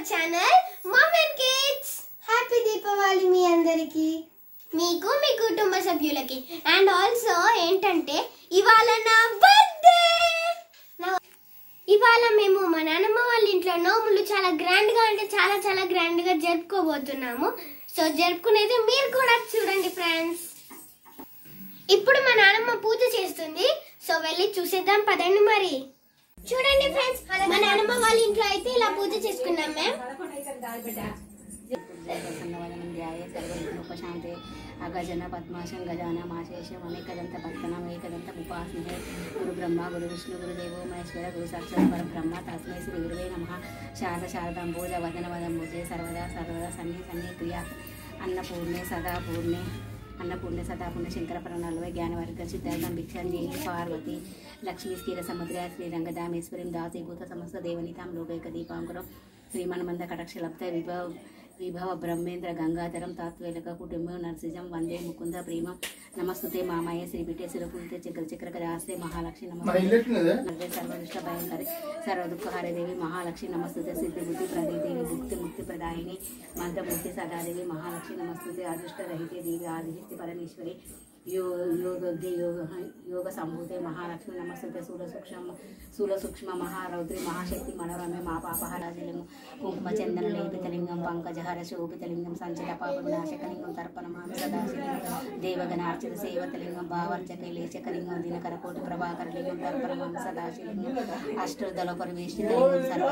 Channel mom and kids happy Deepavali మీ అందరికి మీకు మీ కుటుంబ సభ్యులకి అండ్ ఆల్సో ఏంటంటే ఇవాళ నా బర్త్డే ఇవాళ మేము మా నాన్నమ్మ వాళ్ళ ఇంట్లో నోములు చాలా గ్రాండ్ గా అంటే చాలా చాలా గ్రాండ్ గా జరుపుకోబోతున్నాము సో జరుపుకునేది మీరు కూడా చూడండి ఫ్రెండ్స్ ఇప్పుడు మా నాన్నమ్మ పూజ చేస్తుంది సో వెళ్ళి చూసేద్దాం పదండి మరి చూడండి ఫ్రెండ్స్ మా నాన్నమ్మ వాళ్ళ ఇంట్లో అయితే ఇలా పూజ చేసుకున్నాం మేము సర్వసన్నవదనం ధ్యాయ సర్వోపశాంతే అగజన పద్మాశం గజాన మాశేషం అనేకదంత పత్తనం ఏకదంత ఉపాసనే గురు బ్రహ్మ గురు విష్ణు గురుదేవో మహేశ్వర గురు సాక్షాత్ పరబ్రహ్మ తస్మై శ్రీ గురువే నమ శారద శారదాంబోజ వదన వదంబోజే సర్వదా సర్వదా సన్నే సన్నే క్రియ అన్నపూర్ణే సదా పూర్ణే అన్నపూర్ణ సదాపూర్ణ శంకర ప్రణాలవై జ్ఞానవర్గ సిద్ధార్థం భిక్షంజేయి పార్వతి లక్ష్మీ స్థిర సముద్ర శ్రీరంగదామేశ్వరిం దాసీభూత సమస్త దేవనితాం లోకైక దీపాంకురం శ్రీమన్మంద కటక్షలబ్ధ విభవ విభవ బ్రహ్మేంద్ర గంగాధరం తాత్వేలక కుటుంబం నరసింహం వందే ముకుంద ప్రేమం నమస్తుతే మామయ్య శ్రీపీఠే శిరపూరితే చక్ర చక్ర కదాస్తే మహాలక్ష్మి నమస్తే నర్వే సర్వదుష్ట భయంకరి సర్వ దుఃఖహారే దేవి మహాలక్ష్మి నమస్తుతే సిద్ధి బుద్ధి ప్రదీదేవి ముక్తి ముక్తి ప్రదాయిని మంత్రమూర్తి సదాదేవి మహాలక్ష్మి నమస్తుతే అదృష్ట రహితే దేవి ఆదిశక్తి పరమేశ్వరి యో యోగ యోగ యోగ సంభూతే మహాలక్ష్మి నమస్తుతే సూల సూక్ష్మ సూల సూక్ష్మ మహారౌద్రి మహాశక్తి మనోరమే మా పాపహరాజలింగం కుంకుమ చందన లేపితలింగం పంకజహర శోభితలింగం సంచల పాప వినాశకలింగం తర్పణమామి సదాశిలింగం దేవగణార్చిత సేవతలింగం భావర్చక లేచకలింగం దినకర కోటి ప్రభాకర లింగం తర్పణమామి సదాశిలింగం అష్టదళ పరివేష్టితలింగం సర్వ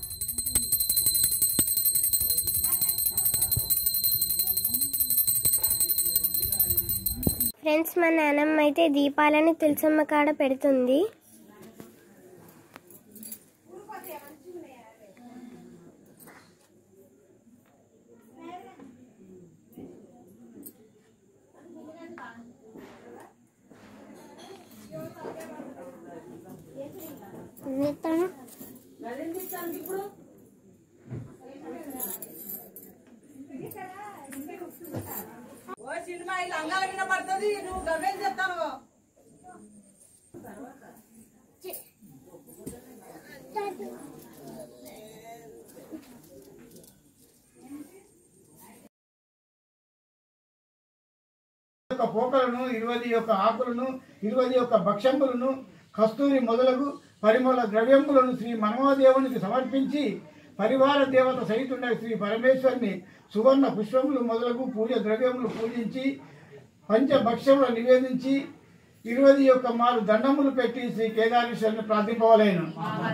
ఫ్రెండ్స్ మా నాన్నమ్మ అయితే దీపాలని తులసమ్మ కాడ పెడుతుంది ఎత్తాను. ఓ సినిమా ఇలా అంగాల కింద పడుతుంది నువ్వు గవ్వేం చెప్తాను యొక్క పోకలను ఇరవై యొక్క ఆకులను ఇరవై యొక్క భక్షంబులను కస్తూరి మొదలగు పరిమళ ద్రవ్యములను శ్రీ మనమదేవునికి సమర్పించి పరివార దేవత సహితున్న శ్రీ పరమేశ్వరుని సువర్ణ పుష్పములు మొదలగు పూజ ద్రవ్యములు పూజించి పంచభక్షములు నివేదించి ఇరవై యొక్క మారు దండములు పెట్టి శ్రీ కేదారేశ్వరుని ప్రార్థింపవలేను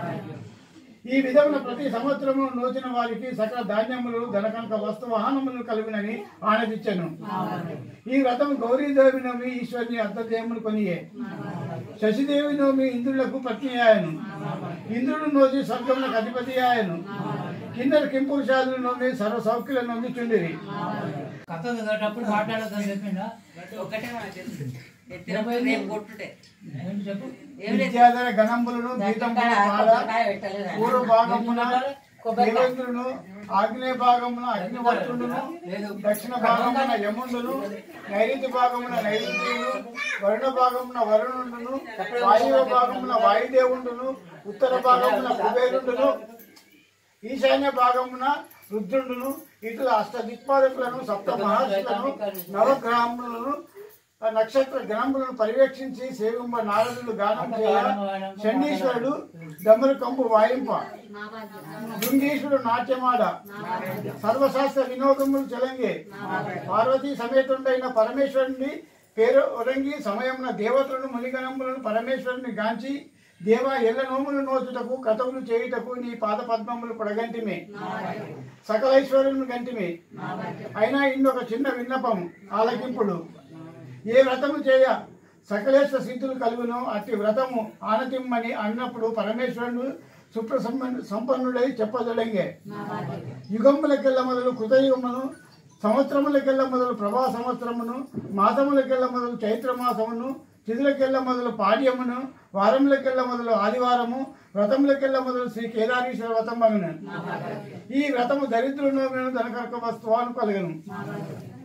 ఈ విధమున ప్రతి సంవత్సరము నోచిన వారికి సకల ధాన్యములు ధనకనక వస్తు వాహనములు కలిగినని ఆనందించను ఈ వ్రతం గౌరీదేవి నోమి ఈశ్వరుని అర్ధదేవుని కొనియే శశిదేవి నోమి ఇంద్రులకు పత్ని ఆయను ఇంద్రుడు నోచి స్వర్గములకు అధిపతి ఆయను కిందర కింపురుషాదులు నోమి సర్వ సౌఖ్యుల నొంది చుండిరి కథ చదివేటప్పుడు మాట్లాడొద్దని చెప్పిందా ఒకటే నాకు తెలుసు ఎత్తినప్పుడు రేపు కొట్టుడే ఏంటి చెప్పు విద్యాధర గణంబులను గీతంబుల బాల పూర్వ భాగమున దేవేంద్రును ఆగ్నేయ భాగమున అగ్నివర్తుడును దక్షిణ భాగమున యముండును నైరుతి భాగమున నైరుతుడు వరుణ భాగమున వరుణుడును వాయువ భాగమున వాయుదేవుండును ఉత్తర భాగమున కుబేరుండును ఈశాన్య భాగమున రుద్రుడును ఇట్లా అష్ట దిక్పాదకులను సప్త మహర్షులను నవగ్రహములను ఆ నక్షత్ర గ్రహములను పర్యవేక్షించి సేవింప నారదులు గానం చేయ చండీశ్వరుడు దమరు కంపు వాయింప బృంగీశ్వరుడు నాట్యమాడ సర్వశాస్త్ర వినోదములు చెలంగే పార్వతీ సమేతుండైన పరమేశ్వరుని పేరు ఒరంగి సమయమున దేవతలను మునిగణములను పరమేశ్వరుని గాంచి దేవ ఎల్ల నోములు నోచుటకు కథములు చేయుటకు నీ పాద పద్మములు పొడగంటిమే సకలైశ్వరుని గంటిమే అయినా ఇంకొక చిన్న విన్నపం ఆలకింపుడు ఏ వ్రతము చేయ సకలేశ సిద్ధులు కలుగును అట్టి వ్రతము ఆనతిమ్మని అన్నప్పుడు పరమేశ్వరుడు సుప్ర సంపన్నుడై చెప్పదొడంగే యుగములకెల్ల మొదలు కృతయుగమును సంవత్సరములకెల్ల మొదలు ప్రభా సంవత్సరమును మాసములకెల్ల మొదలు చైత్ర మాసమును తిథులకెల్ల మొదలు పాడ్యమును వారములకెల్ల మొదలు ఆదివారము వ్రతములకెల్ల మొదలు శ్రీ కేదారీశ్వర వ్రతం మగను ఈ వ్రతము దరిద్రులను ధనకరక వస్తువాను కలగను